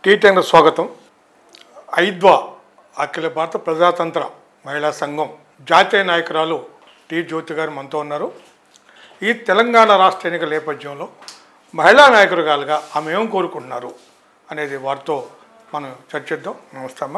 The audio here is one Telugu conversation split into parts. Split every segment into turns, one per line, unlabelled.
టీటెంగ్ స్వాగతం ఐద్వా అఖిల భారత ప్రజాతంత్ర మహిళా సంఘం జాతీయ నాయకురాలు టి జ్యోతి గారు మనతో ఉన్నారు ఈ తెలంగాణ రాష్ట్ర ఎన్నికల నేపథ్యంలో మహిళా నాయకురాలుగా ఆమె ఏం కోరుకుంటున్నారు అనేది వారితో మనం చర్చిద్దాం నమస్తే అమ్మా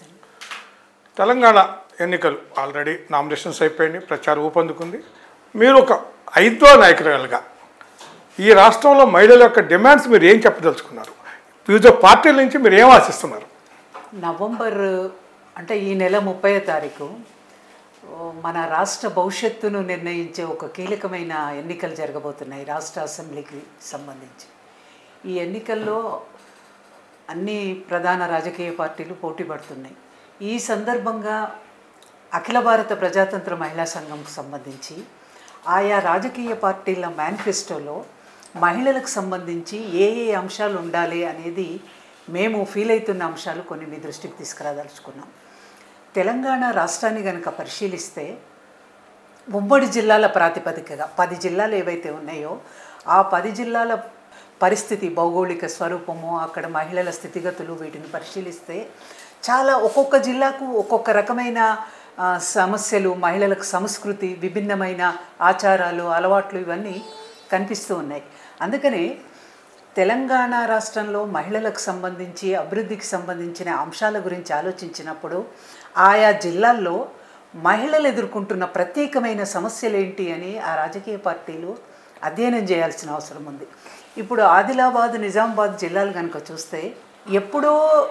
తెలంగాణ ఎన్నికలు ఆల్రెడీ నామినేషన్స్ అయిపోయినాయి ప్రచారం ఊపందుకుంది మీరు ఒక ఐద్వా నాయకురాలుగా ఈ రాష్ట్రంలో మహిళల యొక్క డిమాండ్స్ మీరు ఏం చెప్పదలుచుకున్నారు వివిధ పార్టీల నుంచి మీరు ఏం ఆశిస్తున్నారు
నవంబర్ అంటే ఈ నెల ముప్పై తారీఖు ఓ, మన రాష్ట్ర భవిష్యత్తును నిర్ణయించే ఒక కీలకమైన ఎన్నికలు జరగబోతున్నాయి రాష్ట్ర అసెంబ్లీకి సంబంధించి ఈ ఎన్నికల్లో అన్ని ప్రధాన రాజకీయ పార్టీలు పోటీ పడుతున్నాయి ఈ సందర్భంగా అఖిల భారత ప్రజాతంత్ర మహిళా సంఘంకు సంబంధించి ఆయా రాజకీయ పార్టీల మేనిఫెస్టోలో మహిళలకు సంబంధించి ఏ ఏ అంశాలు ఉండాలి అనేది మేము ఫీల్ అవుతున్న అంశాలు కొన్ని మీ దృష్టికి తీసుకురాదలుచుకున్నాం తెలంగాణ రాష్ట్రాన్ని కనుక పరిశీలిస్తే ఉమ్మడి జిల్లాల ప్రాతిపదికగా పది జిల్లాలు ఏవైతే ఉన్నాయో ఆ పది జిల్లాల పరిస్థితి భౌగోళిక స్వరూపము అక్కడ మహిళల స్థితిగతులు వీటిని పరిశీలిస్తే చాలా ఒక్కొక్క జిల్లాకు ఒక్కొక్క రకమైన ఆ, సమస్యలు మహిళలకు సంస్కృతి విభిన్నమైన ఆచారాలు అలవాట్లు ఇవన్నీ కనిపిస్తూ ఉన్నాయి అందుకని తెలంగాణ రాష్ట్రంలో మహిళలకు సంబంధించి అభివృద్ధికి సంబంధించిన అంశాల గురించి ఆలోచించినప్పుడు ఆయా జిల్లాల్లో మహిళలు ఎదుర్కొంటున్న ప్రత్యేకమైన సమస్యలు ఏంటి అని ఆ రాజకీయ పార్టీలు అధ్యయనం చేయాల్సిన అవసరం ఉంది ఇప్పుడు ఆదిలాబాద్ నిజామాబాద్ జిల్లాలు కనుక చూస్తే ఎప్పుడో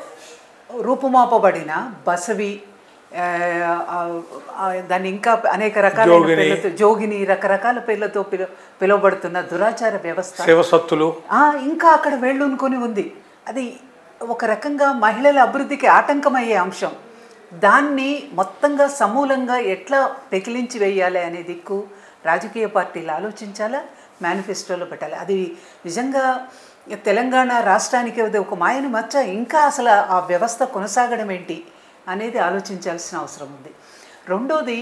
రూపుమాపబడిన బసవి ఆ, ఆ, ఆ, దాన్ని ఇంకా అనేక రకాల పేర్లతో జోగిని రకరకాల పేర్లతో పిలు పిలువబడుతున్న దురాచార వ్యవస్థ
శివసత్తులు
ఆ, ఇంకా అక్కడ వేళ్ళూనుకొని ఉంది అది ఒక రకంగా మహిళల అభివృద్ధికి ఆటంకమయ్యే అంశం దాన్ని మొత్తంగా సమూలంగా ఎట్లా పెకిలించి వేయాలి అనే దిక్కు రాజకీయ పార్టీలు ఆలోచించాలా మేనిఫెస్టోలో పెట్టాలి అది నిజంగా తెలంగాణ రాష్ట్రానికి అది ఒక మాయను మచ్చ ఇంకా అసలు ఆ వ్యవస్థ కొనసాగడం ఏంటి అనేది ఆలోచించాల్సిన అవసరం ఉంది రెండోది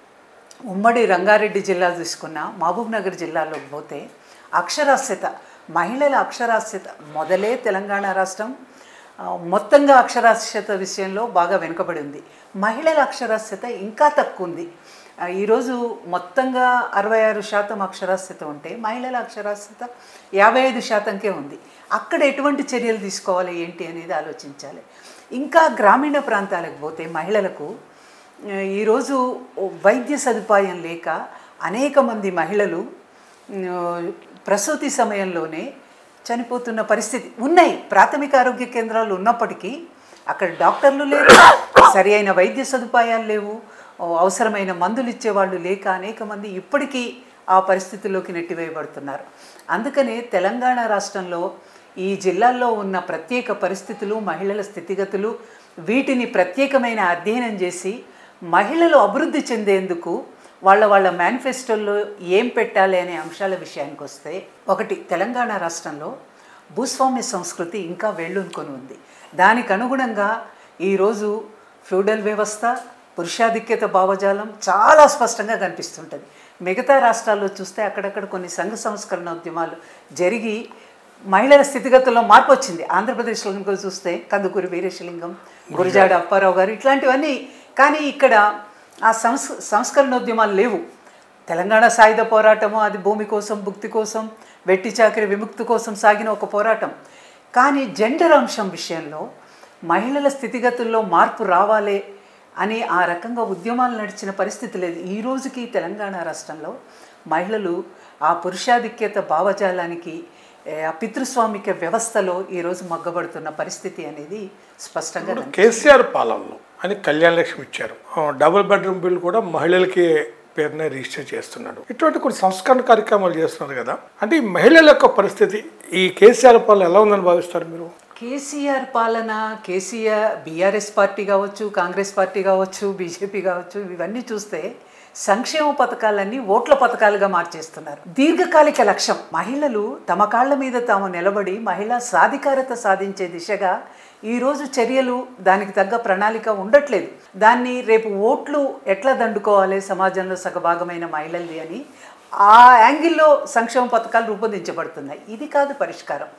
ఉమ్మడి రంగారెడ్డి జిల్లా తీసుకున్న మహబూబ్ నగర్ జిల్లాలోకి పోతే అక్షరాస్యత మహిళల అక్షరాస్యత మొదలే తెలంగాణ రాష్ట్రం ఆ, మొత్తంగా అక్షరాస్యత విషయంలో బాగా వెనుకబడి ఉంది మహిళల అక్షరాస్యత ఇంకా తక్కువ ఉంది ఆ, ఈరోజు మొత్తంగా అరవై ఆరు శాతం అక్షరాస్యత ఉంటే మహిళల అక్షరాస్యత యాభై ఐదు శాతంకే ఉంది అక్కడ ఎటువంటి చర్యలు తీసుకోవాలి ఏంటి అనేది ఆలోచించాలి ఇంకా గ్రామీణ ప్రాంతాలకు పోతే మహిళలకు ఆ, ఈరోజు వైద్య సదుపాయం లేక అనేక మంది మహిళలు ఆ, ప్రసూతి సమయంలోనే చనిపోతున్న పరిస్థితి ఉన్నాయి ప్రాథమిక ఆరోగ్య కేంద్రాలు ఉన్నప్పటికీ అక్కడ డాక్టర్లు లేరు సరి అయిన వైద్య సదుపాయాలు లేవు ఓ, అవసరమైన మందులు ఇచ్చేవాళ్ళు లేక అనేక మంది ఇప్పటికీ ఆ పరిస్థితుల్లోకి నెట్టివేయబడుతున్నారు అందుకనే తెలంగాణ రాష్ట్రంలో ఈ జిల్లాల్లో ఉన్న ప్రత్యేక పరిస్థితులు మహిళల స్థితిగతులు వీటిని ప్రత్యేకమైన అధ్యయనం చేసి మహిళలు అభివృద్ధి చెందేందుకు వాళ్ళ వాళ్ళ మేనిఫెస్టోల్లో ఏం పెట్టాలి అనే అంశాల విషయానికి వస్తే ఒకటి తెలంగాణ రాష్ట్రంలో భూస్వామ్య సంస్కృతి ఇంకా వేళ్ళూనుకొని ఉంది దానికి అనుగుణంగా ఈరోజు ఫ్యూడల్ వ్యవస్థ పురుషాధిక్యత భావజాలం చాలా స్పష్టంగా కనిపిస్తుంటుంది మిగతా రాష్ట్రాల్లో చూస్తే అక్కడక్కడ కొన్ని సంఘ సంస్కరణ ఉద్యమాలు జరిగి మహిళల స్థితిగతుల్లో మార్పు వచ్చింది ఆంధ్రప్రదేశ్లో కనుక చూస్తే కందుకూరి వీరేశలింగం గురజాడ అప్పారావు గారు ఇట్లాంటివన్నీ కానీ ఇక్కడ ఆ సంస్ సంస్కరణోద్యమాలు లేవు తెలంగాణ సాయుధ పోరాటము అది భూమి కోసం భుక్తి కోసం వెట్టి చాకరి విముక్తి కోసం సాగిన ఒక పోరాటం కానీ జెండర్ అంశం విషయంలో మహిళల స్థితిగతుల్లో మార్పు రావాలి అని ఆ రకంగా ఉద్యమాలు నడిచిన పరిస్థితి లేదు ఈ రోజుకి తెలంగాణ రాష్ట్రంలో మహిళలు ఆ పురుషాధిక్యత భావజాలానికి ఏ, ఆ పితృస్వామిక వ్యవస్థలో ఈరోజు మగ్గబడుతున్న పరిస్థితి అనేది స్పష్టంగా కనిపిస్తుంది.
కేసీఆర్ పాలనలో అని కళ్యాణ లక్ష్మి ఇచ్చారు ఆ, డబుల్ బెడ్రూమ్ బిల్ కూడా మహిళలకి పేరునే రిజిస్టర్ చేస్తున్నాడు ఇటువంటి కొన్ని సంస్కరణ కార్యక్రమాలు చేస్తున్నారు కదా అంటే ఈ మహిళల యొక్క పరిస్థితి ఈ కేసీఆర్ పాలన ఎలా ఉందని భావిస్తారు మీరు
కేసీఆర్ పాలన కేసీఆర్ బీఆర్ఎస్ పార్టీ కావచ్చు కాంగ్రెస్ పార్టీ కావచ్చు బీజేపీ కావచ్చు ఇవన్నీ చూస్తే సంక్షేమ పథకాలన్నీ ఓట్ల పథకాలుగా మార్చేస్తున్నారు దీర్ఘకాలిక లక్ష్యం మహిళలు తమ కాళ్ళ మీద తాము నిలబడి మహిళా సాధికారత సాధించే దిశగా ఈరోజు చర్యలు దానికి తగ్గ ప్రణాళిక ఉండట్లేదు దాన్ని రేపు ఓట్లు ఎట్లా దండుకోవాలి సమాజంలో సగభాగమైన మహిళల్ని అని ఆ యాంగిల్లో సంక్షేమ పథకాలు రూపొందించబడుతున్నాయి ఇది కాదు పరిష్కారం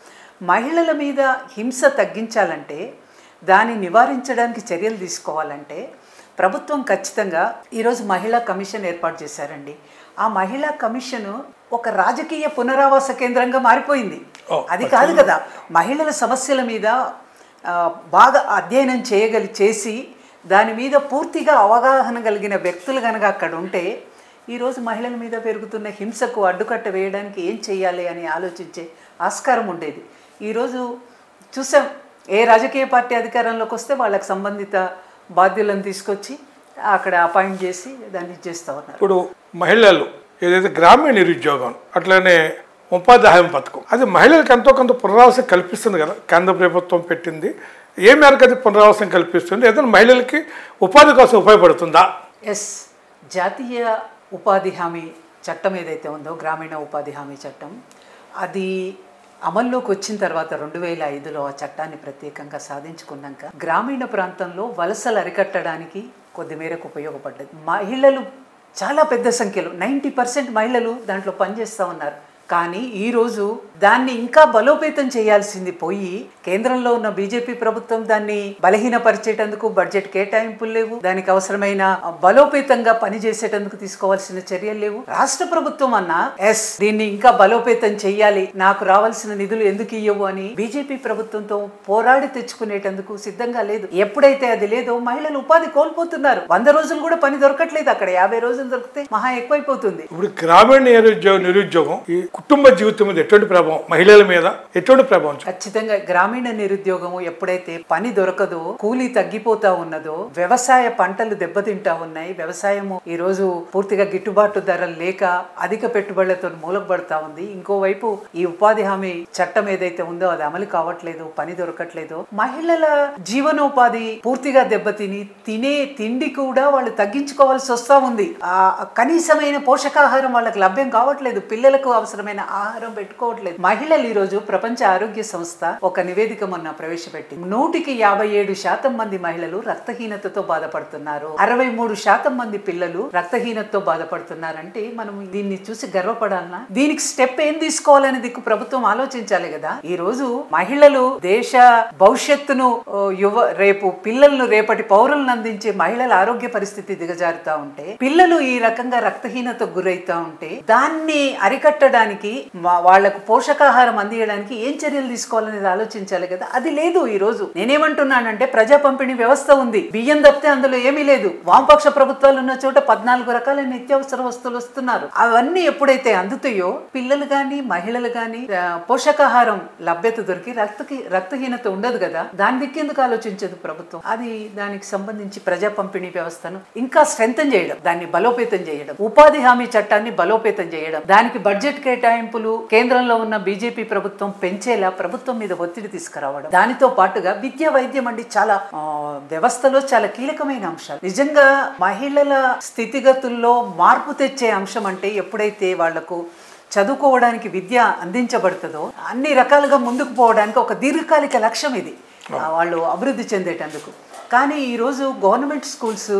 మహిళల మీద హింస తగ్గించాలంటే దాన్ని నివారించడానికి చర్యలు తీసుకోవాలంటే ప్రభుత్వం ఖచ్చితంగా ఈరోజు మహిళా కమిషన్ ఏర్పాటు చేశారండి ఆ మహిళా కమిషన్ ఒక రాజకీయ పునరావాస కేంద్రంగా మారిపోయింది
ఓ,
అది కాదు కదా మహిళల సమస్యల మీద ఆ, బాగా అధ్యయనం చేయగలి చేసి దాని మీద పూర్తిగా అవగాహన కలిగిన వ్యక్తులు కనుక అక్కడ ఉంటే ఈరోజు మహిళల మీద పెరుగుతున్న హింసకు అడ్డుకట్ట వేయడానికి ఏం చేయాలి అని ఆలోచించే ఆస్కారం ఉండేది ఈరోజు చూసాం ఏ రాజకీయ పార్టీ అధికారంలోకి వస్తే వాళ్ళకి సంబంధిత బాధ్యులను తీసుకొచ్చి అక్కడ అపాయింట్ చేసి దాన్ని చేస్తూ ఉన్నారు
ఇప్పుడు మహిళలు ఏదైతే గ్రామీణ నిరుద్యోగం అట్లనే ఉపాధి హామీ పథకం అది మహిళలకు ఎంతో కొంత పునరావాసం కల్పిస్తుంది కదా కేంద్ర ప్రభుత్వం పెట్టింది ఏ మేరకు అది పునరావాసం కల్పిస్తుంది ఏదైనా మహిళలకి ఉపాధి కోసం ఉపయోగపడుతుందా
ఎస్ జాతీయ ఉపాధి హామీ చట్టం ఏదైతే ఉందో గ్రామీణ ఉపాధి హామీ చట్టం అది అమల్లోకి వచ్చిన తర్వాత రెండు వేల ఐదులో ఆ చట్టాన్ని ప్రత్యేకంగా సాధించుకున్నాక గ్రామీణ ప్రాంతంలో వలసలు అరికట్టడానికి కొద్ది మేరకు ఉపయోగపడ్డది మహిళలు చాలా పెద్ద సంఖ్యలో నైంటీ పర్సెంట్ మహిళలు దాంట్లో పనిచేస్తూ ఉన్నారు కానీ ఈరోజు దాన్ని ఇంకా బలోపేతం చేయాల్సింది పోయి కేంద్రంలో ఉన్న బీజేపీ ప్రభుత్వం దాన్ని బలహీనపరిచేటందుకు బడ్జెట్ కేటాయింపులు లేవు దానికి అవసరమైన బలోపేతంగా పనిచేసేటందుకు తీసుకోవాల్సిన చర్యలు లేవు రాష్ట్ర ప్రభుత్వం అన్నా ఎస్ దీన్ని ఇంకా బలోపేతం చెయ్యాలి నాకు రావాల్సిన నిధులు ఎందుకు ఇయ్యవు అని బీజేపీ ప్రభుత్వంతో పోరాడి తెచ్చుకునేటందుకు సిద్ధంగా లేదు ఎప్పుడైతే అది లేదో మహిళలు ఉపాధి కోల్పోతున్నారు వంద రోజులు కూడా పని దొరకట్లేదు అక్కడ యాభై రోజులు దొరికితే మహా ఎక్కువైపోతుంది
ఇప్పుడు గ్రామీణ నిరుద్యోగ నిరుద్యోగం ఈ కుటుంబ జీవితం మీద ఎటువంటి ప్రభావం మహిళల మీద ఎటువంటి ప్రభావం చూపుతుంది?
ఖచ్చితంగా గ్రామీణ నిరుద్యోగము ఎప్పుడైతే పని దొరకదో కూలీ తగ్గిపోతా ఉన్నదో వ్యవసాయ పంటలు దెబ్బతింటా ఉన్నాయి వ్యవసాయము ఈ రోజు పూర్తిగా గిట్టుబాటు ధరలు లేక అధిక పెట్టుబడులతో మూలకపడతా ఉంది ఇంకోవైపు ఈ ఉపాధి హామీ చట్టం ఏదైతే ఉందో అది అమలు కావట్లేదు పని దొరకట్లేదు మహిళల జీవనోపాధి పూర్తిగా దెబ్బతిని తినే తిండి కూడా వాళ్ళు తగ్గించుకోవాల్సి వస్తా ఉంది ఆ కనీసమైన పోషకాహారం వాళ్ళకి లభ్యం కావట్లేదు పిల్లలకు అవసరమైన ఆహారం పెట్టుకోవట్లేదు మహిళలు ఈ రోజు ప్రపంచ ఆరోగ్య సంస్థ ఒక నివేదిక మొన్న ప్రవేశపెట్టింది నూటికి యాభై ఏడు శాతం మంది మహిళలు రక్తహీనతతో బాధపడుతున్నారు అరవై మూడు శాతం మంది పిల్లలు రక్తహీనతతో బాధపడుతున్నారంటే మనం దీన్ని చూసి గర్వపడాలనా దీనికి స్టెప్ ఏం తీసుకోవాలని దిక్కు ప్రభుత్వం ఆలోచించాలి కదా ఈ రోజు మహిళలు దేశ భవిష్యత్తును ఓ, యువ రేపు పిల్లలను రేపటి పౌరులను అందించే మహిళల ఆరోగ్య పరిస్థితి దిగజారుతా ఉంటే పిల్లలు ఈ రకంగా రక్తహీనతకు గురైతా ఉంటే దాన్ని అరికట్టడానికి మా- వాళ్లకు పోషకాహారం అందియడానికి ఏం చర్యలు తీసుకోవాలనేది ఆలోచించాలి కదా అది లేదు ఈ రోజు నేనేమంటున్నానంటే ప్రజా పంపిణీ వ్యవస్థ ఉంది బియ్యం తప్పితే అందులో ఏమీ లేదు వామపక్ష ప్రభుత్వాలు ఉన్న చోట పద్నాలుగు రకాల నిత్యావసర వస్తువులు వస్తున్నారు అవన్నీ ఎప్పుడైతే అందుతాయో పిల్లలు గాని మహిళలు గాని ఆ, పోషకాహారం లభ్యత దొరికి రక్తకి రక్తహీనత ఉండదు కదా దాని దిక్కేందుకు ఆలోచించదు ప్రభుత్వం అది దానికి సంబంధించి ప్రజా పంపిణీ వ్యవస్థను ఇంకా స్ట్రెంథన్ చేయడం దాన్ని బలోపేతం చేయడం ఉపాధి హామీ చట్టాన్ని బలోపేతం చేయడం దానికి బడ్జెట్ కేటాయింపులు కేంద్రంలో ఉన్న బీజేపీ ప్రభుత్వం పెంచేలా ప్రభుత్వం మీద ఒత్తిడి తీసుకురావడం దానితో పాటుగా విద్యా వైద్యం అంటే చాలా ఆ, వ్యవస్థలో చాలా కీలకమైన అంశాలు నిజంగా మహిళల స్థితిగతుల్లో మార్పు తెచ్చే అంశం అంటే ఎప్పుడైతే వాళ్లకు చదువుకోవడానికి విద్య అందించబడుతుందో అన్ని రకాలుగా ముందుకు పోవడానికి ఒక దీర్ఘకాలిక లక్ష్యం ఇది ఆ, వాళ్ళు అభివృద్ధి చెందేటందుకు కానీ ఈరోజు గవర్నమెంట్ స్కూల్స్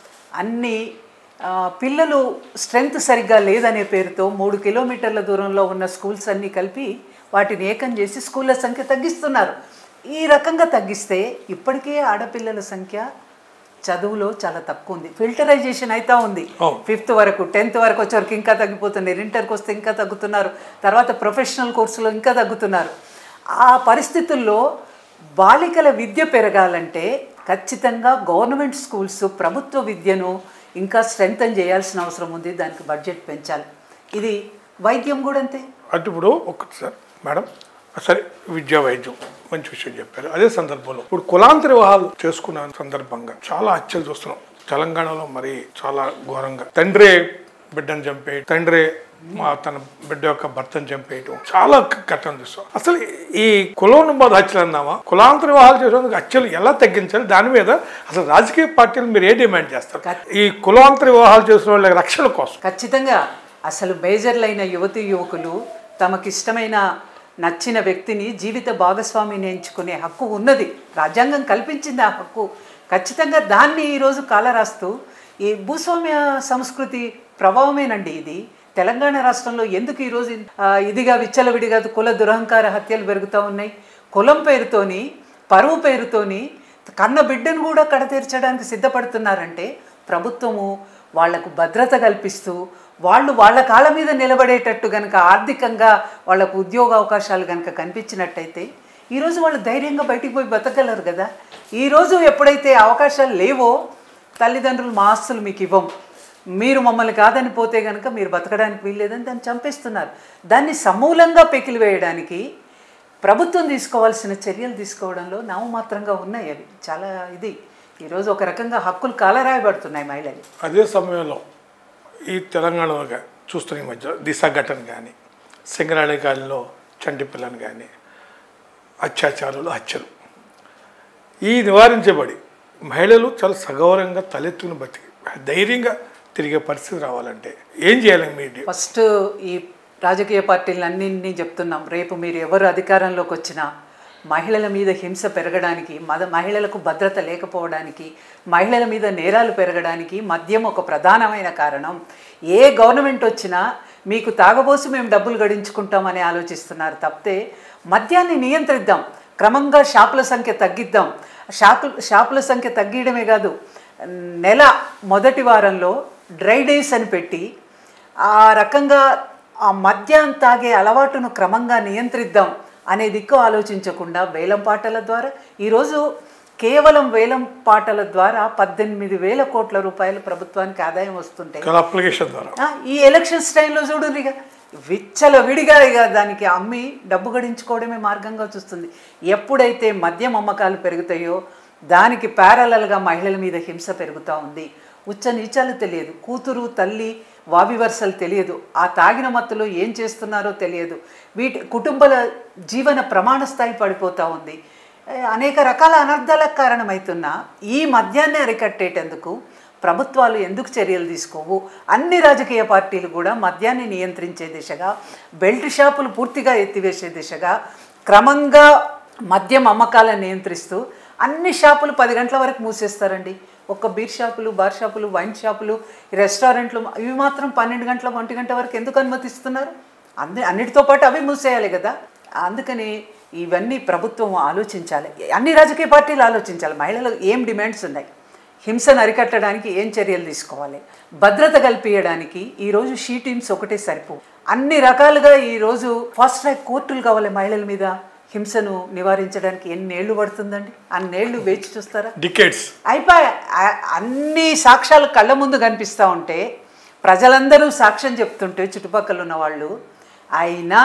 అన్ని ఆ, పిల్లలు స్ట్రెంగ్త్ సరిగ్గా లేదనే పేరుతో మూడు కిలోమీటర్ల దూరంలో ఉన్న స్కూల్స్ అన్నీ కలిపి వాటిని ఏకం చేసి స్కూళ్ళ సంఖ్య తగ్గిస్తున్నారు ఈ రకంగా తగ్గిస్తే ఇప్పటికే ఆడపిల్లల సంఖ్య చదువులో చాలా తక్కువ ఉంది ఫిల్టరైజేషన్ అయితే ఉంది
అవును.
ఫిఫ్త్ వరకు టెన్త్ వరకు వచ్చేవరకు ఇంకా తగ్గిపోతున్నారు ఇంటర్కి వస్తే ఇంకా తగ్గుతున్నారు తర్వాత ప్రొఫెషనల్ కోర్సులో ఇంకా తగ్గుతున్నారు ఆ పరిస్థితుల్లో బాలికల విద్య పెరగాలంటే ఖచ్చితంగా గవర్నమెంట్ స్కూల్స్ ప్రభుత్వ విద్యను ఇంకా స్ట్రెంగ్తన్ చేయాల్సిన అవసరం ఉంది దానికి బడ్జెట్ పెంచాలి ఇది వైద్యం కూడా అంతే
అంటే ఇప్పుడు ఒకసారి మేడం సరే విద్యా వైద్యం మంచి విషయం చెప్పారు అదే సందర్భంలో ఇప్పుడు కులాంతర వివాహాలు చేసుకున్న సందర్భంగా చాలా హత్యలు చూస్తున్నాం తెలంగాణలో మరి చాలా ఘోరంగా తండ్రే బిడ్డను చంపేయడం తండ్రే మా తన బిడ్డ యొక్క భర్తను చంపేయటం చాలా ఘటన చూస్తాం అసలు ఈ కులోన్మాద హత్యలు అన్నామా కులాంతర వివాహాలు చేసేందుకు హత్యలు ఎలా తగ్గించాలి దాని మీద అసలు రాజకీయ పార్టీలు మీరు ఏ డిమాండ్ చేస్తారు ఈ కులాంతర వివాహాలు చేసిన వాళ్ళ రక్షణ కోసం
ఖచ్చితంగా అసలు మేజర్లైన యువతి యువకులు తమకిష్టమైన నచ్చిన వ్యక్తిని జీవిత భాగస్వామిని ఎంచుకునే హక్కు ఉన్నది రాజ్యాంగం కల్పించింది ఆ హక్కు ఖచ్చితంగా దాన్ని ఈరోజు కాలరాస్తూ ఈ భూస్వామ్య సంస్కృతి ప్రభావమేనండి ఇది తెలంగాణ రాష్ట్రంలో ఎందుకు ఈరోజు ఇన్- ఆ, ఇదిగా విచ్చలవిడిగా కుల దురహంకార హత్యలు పెరుగుతూ ఉన్నాయి కులం పేరుతోని పరువు పేరుతోని కన్న బిడ్డను కూడా కడతీర్చడానికి సిద్ధపడుతున్నారంటే ప్రభుత్వము వాళ్లకు భద్రత కల్పిస్తూ వాళ్ళు వాళ్ళ కాళ్ళ మీద నిలబడేటట్టు కనుక ఆర్థికంగా వాళ్ళకు ఉద్యోగ అవకాశాలు కనుక కనిపించినట్టయితే ఈరోజు వాళ్ళు ధైర్యంగా బయటికి పోయి బతకగలరు కదా ఈరోజు ఎప్పుడైతే అవకాశాలు లేవో తల్లిదండ్రులు మా ఆస్తులు మీకు ఇవ్వం మీరు మమ్మల్ని కాదని పోతే కనుక మీరు బతకడానికి వీల్లేదని దాన్ని చంపేస్తున్నారు దాన్ని సమూలంగా పెకిలి వేయడానికి ప్రభుత్వం తీసుకోవాల్సిన చర్యలు తీసుకోవడంలో నామమాత్రంగా ఉన్నాయి అవి చాలా ఇది ఈరోజు ఒక రకంగా హక్కులు కాలరాయబడుతున్నాయి మహిళలు
అదే సమయంలో ఈ తెలంగాణలో గా- చూస్తున్న ఈ మధ్య దిశ ఘటన కానీ సింగరాళి కాలంలో చంటి పిల్లని కానీ అత్యాచారాలు హత్యలు ఈ నివారించబడి మహిళలు చాలా సగౌరవంగా తలెత్తుకుని బతికి ధైర్యంగా తిరిగే పరిస్థితి రావాలంటే ఏం చేయాలి మీరు
ఫస్ట్ ఈ రాజకీయ పార్టీలన్నింటినీ చెప్తున్నాం రేపు మీరు ఎవరు అధికారంలోకి వచ్చినా మహిళల మీద హింస పెరగడానికి మద మహిళలకు భద్రత లేకపోవడానికి మహిళల మీద నేరాలు పెరగడానికి మద్యం ఒక ప్రధానమైన కారణం ఏ గవర్నమెంట్ వచ్చినా మీకు తాగబోసి మేము డబ్బులు గడించుకుంటామని ఆలోచిస్తున్నారు తప్పితే మద్యాన్ని నియంత్రిద్దాం క్రమంగా షాపుల సంఖ్య తగ్గిద్దాం షాపు షాపుల సంఖ్య తగ్గియడమే కాదు నెల మొదటి వారంలో డ్రై డేస్ అని పెట్టి ఆ రకంగా ఆ మద్యం తాగే అలవాటును క్రమంగా నియంత్రిద్దాం అనే దిక్కు ఆలోచించకుండా వేలం పాటల ద్వారా ఈరోజు కేవలం వేలం పాటల ద్వారా పద్దెనిమిది వేల కోట్ల రూపాయలు ప్రభుత్వానికి ఆదాయం వస్తుంటే
కల అప్లికేషన్ ద్వారా
ఆ, ఈ ఎలక్షన్స్ టైంలో చూడండి ఇక విచ్చల విడిగా ఇక దానికి అమ్మి డబ్బు గడించుకోవడమే మార్గంగా చూస్తుంది ఎప్పుడైతే మద్యం అమ్మకాలు పెరుగుతాయో దానికి ప్యారలల్గా మహిళల మీద హింస పెరుగుతూ ఉంది ఉచ్చ నీచాలు తెలియదు కూతురు తల్లి వావి వరుసలు తెలియదు ఆ తాగిన మత్తులో ఏం చేస్తున్నారో తెలియదు వీటి కుటుంబాల జీవన ప్రమాణ స్థాయి పడిపోతూ ఉంది ఏ, అనేక రకాల అనర్థాలకు కారణమవుతున్న ఈ మద్యాన్ని అరికట్టేటందుకు ప్రభుత్వాలు ఎందుకు చర్యలు తీసుకోవు అన్ని రాజకీయ పార్టీలు కూడా మద్యాన్ని నియంత్రించే దిశగా బెల్ట్ షాపులు పూర్తిగా ఎత్తివేసే దిశగా క్రమంగా మద్యం అమ్మకాలను నియంత్రిస్తూ అన్ని షాపులు పది గంటల వరకు మూసేస్తారండి ఒక్క బీర్ షాపులు బార్ షాపులు వైన్ షాపులు రెస్టారెంట్లు ఇవి మాత్రం పన్నెండు గంటల ఒంటి గంట వరకు ఎందుకు అనుమతిస్తున్నారు అన్ని అన్నిటితో పాటు అవి మూసేయాలి కదా అందుకని ఇవన్నీ ప్రభుత్వం ఆలోచించాలి అన్ని రాజకీయ పార్టీలు ఆలోచించాలి మహిళలకు ఏం డిమాండ్స్ ఉన్నాయి హింసను అరికట్టడానికి ఏం చర్యలు తీసుకోవాలి భద్రత కల్పించడానికి ఈరోజు షీ టీమ్స్ ఒకటే సరిపో అన్ని రకాలుగా ఈరోజు ఫాస్ట్ ట్రాక్ కోర్టులు కావాలి మహిళల మీద హింసను నివారించడానికి ఎన్నేళ్ళు పడుతుందండి అన్నేళ్ళు వేచి చూస్తారా
డికేట్స్
అయిపోయా ఆ- అన్ని సాక్ష్యాలు కళ్ళ ముందు కనిపిస్తూ ఉంటే ప్రజలందరూ సాక్ష్యం చెప్తుంటే చుట్టుపక్కల ఉన్న వాళ్ళు అయినా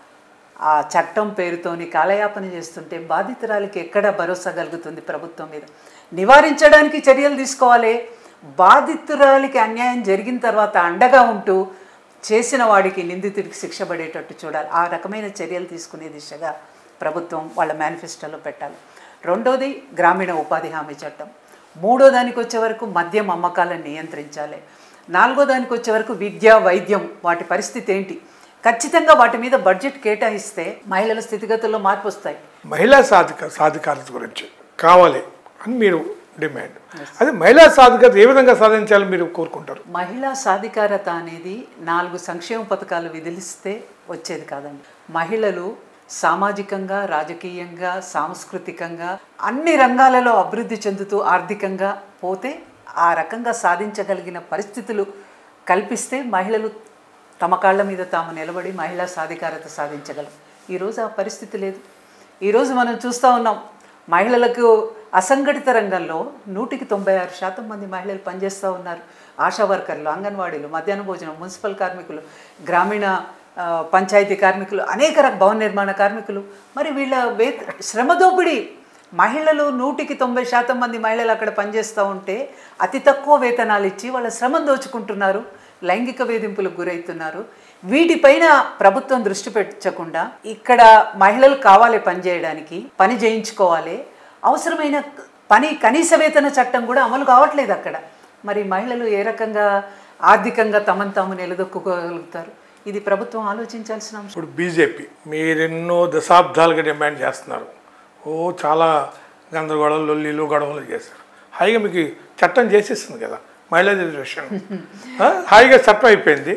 ఆ చట్టం పేరుతోని కాలయాపన చేస్తుంటే బాధితురాలికి ఎక్కడ భరోసా కలుగుతుంది ప్రభుత్వం మీద నివారించడానికి చర్యలు తీసుకోవాలి బాధితురాలికి అన్యాయం జరిగిన తర్వాత అండగా ఉంటూ చేసిన వాడికి నిందితుడికి శిక్ష పడేటట్టు చూడాలి ఆ రకమైన చర్యలు తీసుకునే దిశగా ప్రభుత్వం వాళ్ళ మేనిఫెస్టోలో పెట్టాలి రెండోది గ్రామీణ ఉపాధి హామీ చట్టం మూడో దానికి వచ్చే వరకు మద్యం అమ్మకాలను నియంత్రించాలి నాలుగో దానికి వచ్చే వరకు విద్య వైద్యం వాటి పరిస్థితి ఏంటి ఖచ్చితంగా వాటి మీద బడ్జెట్ కేటాయిస్తే మహిళల స్థితిగతుల్లో మార్పు వస్తాయి
మహిళా సాధిక సాధికారత గురించి కావాలి అని మీరు డిమాండ్ అదే మహిళా సాధికారత ఏ విధంగా సాధించాలని మీరు కోరుకుంటారు
మహిళా సాధికారత అనేది నాలుగు సంక్షేమ పథకాలు విధిలిస్తే వచ్చేది కాదండి మహిళలు సామాజికంగా రాజకీయంగా సాంస్కృతికంగా అన్ని రంగాలలో అభివృద్ధి చెందుతూ ఆర్థికంగా పోతే ఆ రకంగా సాధించగలిగిన పరిస్థితులు కల్పిస్తే మహిళలు తమ కాళ్ళ మీద తాము నిలబడి మహిళా సాధికారత సాధించగలరు ఈరోజు ఆ పరిస్థితి లేదు ఈరోజు మనం చూస్తూ ఉన్నాం మహిళలకు అసంఘటిత రంగంలో నూటికి తొంభై ఆరు శాతం మంది మహిళలు పనిచేస్తూ ఉన్నారు ఆశా వర్కర్లు అంగన్వాడీలు మధ్యాహ్న భోజనం మున్సిపల్ కార్మికులు గ్రామీణ ఆ, పంచాయతీ కార్మికులు అనేక రక భవన నిర్మాణ కార్మికులు మరి వీళ్ళ వే శ్రమ దోపిడీ మహిళలు నూటికి తొంభై శాతం మంది మహిళలు అక్కడ పనిచేస్తూ ఉంటే అతి తక్కువ వేతనాలు ఇచ్చి వాళ్ళ శ్రమను దోచుకుంటున్నారు లైంగిక వేధింపులకు గురవుతున్నారు వీటిపైన ప్రభుత్వం దృష్టి పెట్టకుండా ఇక్కడ మహిళలు కావాలి పని చేయడానికి పని చేయించుకోవాలి అవసరమైన పని కనీస వేతన చట్టం కూడా అమలు కావట్లేదు అక్కడ మరి మహిళలు ఏ రకంగా ఆర్థికంగా తమను తాము నిలదొక్కుకోగలుగుతారు ఇది ప్రభుత్వం ఆలోచించాల్సిన అంశం
ఇప్పుడు బీజేపీ మీరెన్నో దశాబ్దాలుగా డిమాండ్ చేస్తున్నారు ఓ చాలా గందరగోళాలు లొల్లీలు గొడవలు చేశారు హాయిగా మీకు చట్టం చేసేసింది కదా మహిళా రిజర్వేషన్ ఆ? హాయిగా చట్టం అయిపోయింది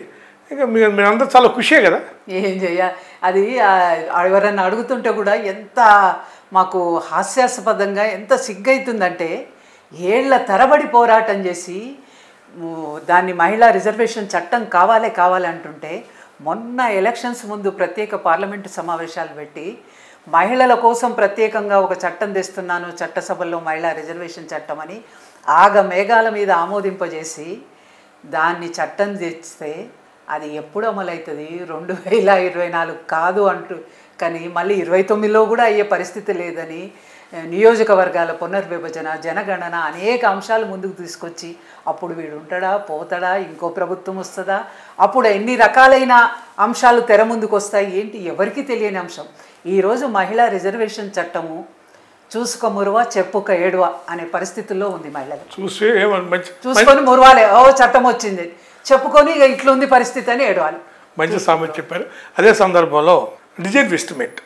ఇక మీరు మీరందరూ చాలా ఖుషే కదా
ఏం చెయ్య అది ఆ, ఎవరన్నా అడుగుతుంటే కూడా ఎంత మాకు హాస్యాస్పదంగా ఎంత సిగ్గైతుందంటే ఏళ్ల తరబడి పోరాటం చేసి ము, దాన్ని మహిళా రిజర్వేషన్ చట్టం కావాలే కావాలి అంటుంటే మొన్న ఎలక్షన్స్ ముందు ప్రత్యేక పార్లమెంటు సమావేశాలు పెట్టి మహిళల కోసం ప్రత్యేకంగా ఒక చట్టం తెస్తున్నాను చట్టసభల్లో మహిళా రిజర్వేషన్ చట్టం అని ఆగ మేఘాల మీద ఆమోదింపజేసి దాన్ని చట్టం తెస్తే అది ఎప్పుడు అమలవుతుంది రెండు వేల ఇరవై నాలుగు కాదు అంటూ కానీ మళ్ళీ ఇరవై తొమ్మిదిలో కూడా అయ్యే పరిస్థితి లేదని ఆ, నియోజకవర్గాల పునర్విభజన జనగణన అనేక అంశాలు ముందుకు తీసుకొచ్చి అప్పుడు వీడు ఉంటాడా పోతాడా ఇంకో ప్రభుత్వం వస్తుందా అప్పుడు ఎన్ని రకాలైన అంశాలు తెర ముందుకు వస్తాయి ఏంటి ఎవరికీ తెలియని అంశం ఈరోజు మహిళా రిజర్వేషన్ చట్టము చూసుకో మురువ చెప్పుక ఏడువ అనే పరిస్థితుల్లో ఉంది మహిళలు
చూసి ఏమన్నా మంచి
చూసుకొని మురవాలే ఓ చట్టం వచ్చింది చెప్పుకొని ఇక ఇట్లుంది పరిస్థితి అని ఏడవాలి
మంచి సామెత చెప్పారు అదే సందర్భంలో డిజిన్వెస్ట్మెంట్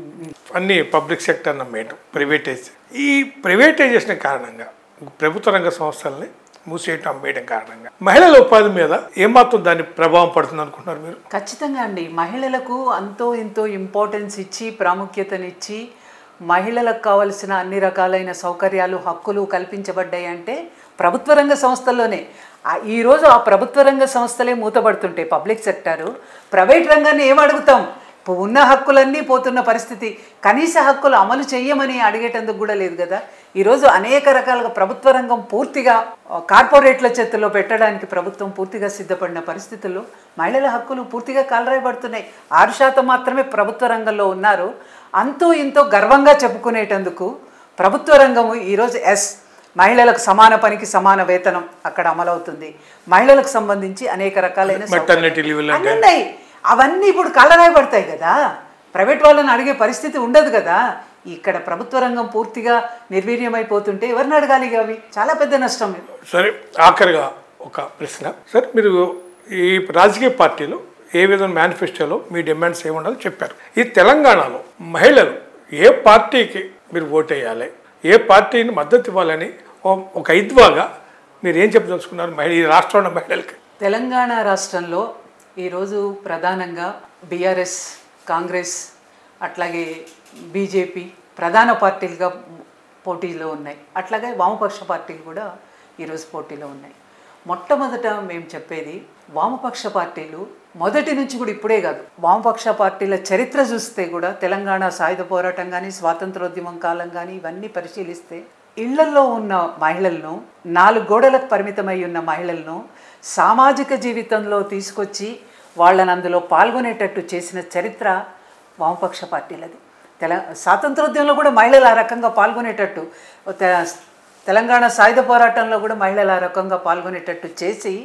అన్ని పబ్లిక్ సెక్టర్ నమ్మేయటం ప్రైవేటైజ్ ఈ ప్రైవేటైజేషన్ కారణంగా ప్రభుత్వ రంగ సంస్థల్ని మూసేయటం అమ్మేయడం కారణంగా మహిళల ఉపాధి మీద ఏమాత్రం దాని ప్రభావం పడుతుంది అనుకుంటున్నారు మీరు
ఖచ్చితంగా అండి మహిళలకు అంతో ఇంతో ఇంపార్టెన్స్ ఇచ్చి ప్రాముఖ్యతనిచ్చి మహిళలకు కావలసిన అన్ని రకాలైన సౌకర్యాలు హక్కులు కల్పించబడ్డాయి అంటే ప్రభుత్వ రంగ సంస్థల్లోనే ఆ- ఈరోజు ఆ ప్రభుత్వ రంగ సంస్థలే మూతపడుతుంటే పబ్లిక్ సెక్టారు ప్రైవేట్ రంగాన్ని ఏం అడుగుతాం ఇప్పుడు ఉన్న హక్కులన్నీ పోతున్న పరిస్థితి కనీస హక్కులు అమలు చెయ్యమని అడిగేటందుకు కూడా లేదు కదా ఈరోజు అనేక రకాలుగా ప్రభుత్వ రంగం పూర్తిగా ఆ, కార్పొరేట్ల చేతుల్లో పెట్టడానికి ప్రభుత్వం పూర్తిగా సిద్ధపడిన పరిస్థితుల్లో మహిళల హక్కులు పూర్తిగా కాలరాయబడుతున్నాయి ఆరు శాతం మాత్రమే ప్రభుత్వ రంగంలో ఉన్నారు అంతో ఇంతో గర్వంగా చెప్పుకునేటందుకు ప్రభుత్వ రంగము ఈరోజు ఎస్ మహిళలకు సమాన పనికి సమాన వేతనం అక్కడ అమలవుతుంది మహిళలకు సంబంధించి అనేక రకాలైన
మెటర్నిటీ లీవ్లు
అన్నీ ఉన్నాయి అవన్నీ ఇప్పుడు కళ్ళరాయబడతాయి కదా ప్రైవేట్ వాళ్ళని అడిగే పరిస్థితి ఉండదు కదా ఇక్కడ ప్రభుత్వ రంగం పూర్తిగా నిర్వీర్యమైపోతుంటే ఎవరిని అడగాలి ఇక అవి చాలా పెద్ద నష్టం ఇది.
సరే ఆఖరిగా ఒక ప్రశ్న సార్ మీరు ఈ రాజకీయ పార్టీలు ఏ విధంగా మేనిఫెస్టోలో మీ డిమాండ్స్ ఏముండాలో చెప్పారు ఈ తెలంగాణలో మహిళలు ఏ పార్టీకి మీరు ఓటేయాలి ఏ పార్టీని మద్దతు ఇవ్వాలని ఓ- ఒక ఐద్వాగా మీరు ఏం చెప్పదలుచుకున్నారు మహిళ ఈ రాష్ట్రంలో మహిళలకి
తెలంగాణ రాష్ట్రంలో ఈరోజు ప్రధానంగా బీఆర్ఎస్ కాంగ్రెస్ అట్లాగే బీజేపీ ప్రధాన పార్టీలుగా పోటీలో ఉన్నాయి అట్లాగే వామపక్ష పార్టీలు కూడా ఈరోజు పోటీలో ఉన్నాయి మొట్టమొదట మేము చెప్పేది వామపక్ష పార్టీలు మొదటి నుంచి కూడా ఇప్పుడే కాదు వామపక్ష పార్టీల చరిత్ర చూస్తే కూడా తెలంగాణ సాయుధ పోరాటం కానీ స్వాతంత్రోద్యమం కాలం కానీ ఇవన్నీ పరిశీలిస్తే ఇళ్లలో ఉన్న మహిళలను నాలుగు గోడలకు పరిమితమై ఉన్న మహిళలను సామాజిక జీవితంలో తీసుకొచ్చి వాళ్ళని అందులో పాల్గొనేటట్టు చేసిన చరిత్ర వామపక్ష పార్టీలది తెల స్వాతంత్రోద్యమంలో కూడా మహిళలు ఆ రకంగా పాల్గొనేటట్టు తె- తెలంగాణ సాయుధ పోరాటంలో కూడా మహిళలు ఆ రకంగా పాల్గొనేటట్టు చేసి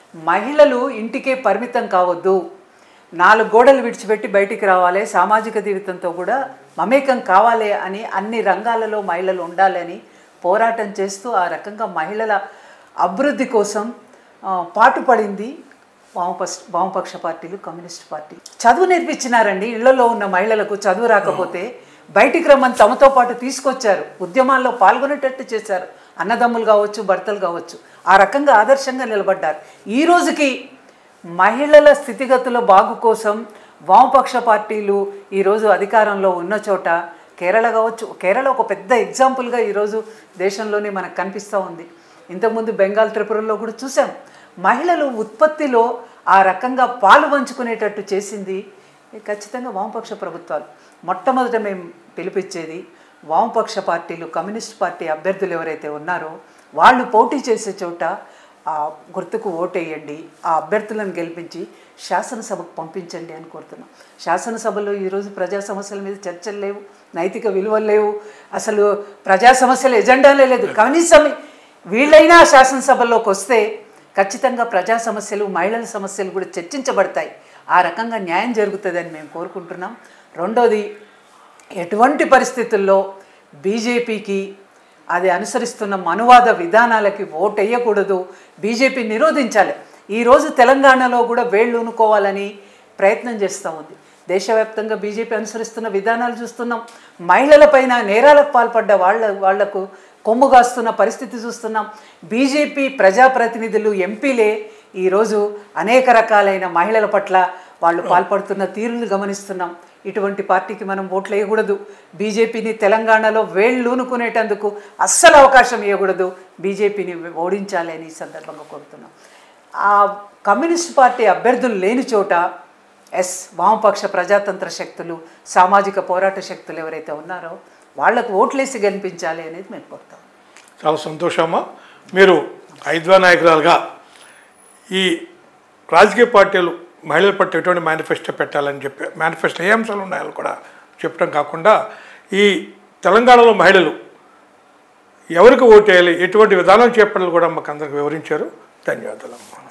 మహిళలు ఇంటికే పరిమితం కావద్దు నాలుగు గోడలు విడిచిపెట్టి బయటికి రావాలి సామాజిక జీవితంతో కూడా మమేకం కావాలి అని అన్ని రంగాలలో మహిళలు ఉండాలని పోరాటం చేస్తూ ఆ రకంగా మహిళల అభివృద్ధి కోసం ఆ, పాటుపడింది వామపక్ష వామపక్ష పార్టీలు కమ్యూనిస్ట్ పార్టీ చదువు నేర్పించినారండి ఇళ్లలో ఉన్న మహిళలకు చదువు రాకపోతే బయటికి రమ్మని తమతో పాటు తీసుకొచ్చారు ఉద్యమాల్లో పాల్గొనేటట్టు చేశారు అన్నదమ్ములు కావచ్చు భర్తలు కావచ్చు ఆ రకంగా ఆదర్శంగా నిలబడ్డారు ఈ రోజుకి మహిళల స్థితిగతుల బాగు కోసం వామపక్ష పార్టీలు ఈరోజు అధికారంలో ఉన్న చోట కేరళ కావచ్చు కేరళ ఒక పెద్ద ఎగ్జాంపుల్గా ఈరోజు దేశంలోనే మనకు కనిపిస్తూ ఉంది ఇంతకుముందు బెంగాల్ త్రిపురలో కూడా చూసాం మహిళలు ఉత్పత్తిలో ఆ రకంగా పాలు పంచుకునేటట్టు చేసింది ఖచ్చితంగా వామపక్ష ప్రభుత్వాలు మొట్టమొదట మేము పిలిపించేది వామపక్ష పార్టీలు కమ్యూనిస్ట్ పార్టీ అభ్యర్థులు ఎవరైతే ఉన్నారో వాళ్ళు పోటీ చేసే చోట ఆ గుర్తుకు ఓటేయండి ఆ అభ్యర్థులను గెలిపించి శాసనసభకు పంపించండి అని కోరుతున్నాం శాసనసభలో ఈరోజు ప్రజా సమస్యల మీద చర్చలు లేవు నైతిక విలువలు లేవు అసలు ప్రజా సమస్యల ఎజెండాలే లేదు కనీసం వీళ్ళైనా ఆ శాసనసభలోకి వస్తే ఖచ్చితంగా ప్రజా సమస్యలు మహిళల సమస్యలు కూడా చర్చించబడతాయి ఆ రకంగా న్యాయం జరుగుతుందని మేము కోరుకుంటున్నాం రెండోది ఎటువంటి పరిస్థితుల్లో బీజేపీకి అది అనుసరిస్తున్న మనువాద విధానాలకి ఓటు వేయకూడదు బీజేపీ నిరోధించాలి ఈరోజు తెలంగాణలో కూడా వేళ్ళు ఉనుకోవాలని ప్రయత్నం చేస్తూ ఉంది దేశవ్యాప్తంగా బీజేపీ అనుసరిస్తున్న విధానాలు చూస్తున్నాం మహిళలపైన నేరాలకు పాల్పడ్డ వాళ్ళ వాళ్లకు కొమ్ము కాస్తున్న పరిస్థితి చూస్తున్నాం బీజేపీ ప్రజాప్రతినిధులు ఎంపీలే ఈరోజు అనేక రకాలైన మహిళల పట్ల వాళ్ళు పాల్పడుతున్న తీరును గమనిస్తున్నాం ఇటువంటి పార్టీకి మనం ఓట్లు వేయకూడదు బీజేపీని తెలంగాణలో వేళ్ళూనుకునేటందుకు అస్సలు అవకాశం ఇవ్వకూడదు బీజేపీని ఓడించాలి అని ఈ సందర్భంగా కోరుతున్నాం ఆ కమ్యూనిస్ట్ పార్టీ అభ్యర్థులు లేని చోట ఎస్ వామపక్ష ప్రజాతంత్ర శక్తులు సామాజిక పోరాట శక్తులు ఎవరైతే ఉన్నారో వాళ్లకు ఓట్లేసి గెలిపించాలి అనేది మేము కోరుతాం
చాలా సంతోషమ్మా మీరు ఐద్వా నాయకురాలుగా ఈ రాజకీయ పార్టీలు మహిళల పట్ల ఎటువంటి మేనిఫెస్టో పెట్టాలని చెప్పి మేనిఫెస్టో ఏ అంశాలు ఉన్నాయని కూడా చెప్పడం కాకుండా ఈ తెలంగాణలో మహిళలు ఎవరికి ఓటేయాలి ఎటువంటి విధానం చేపట్టాలి కూడా మాకు అందరికి వివరించారు ధన్యవాదాలు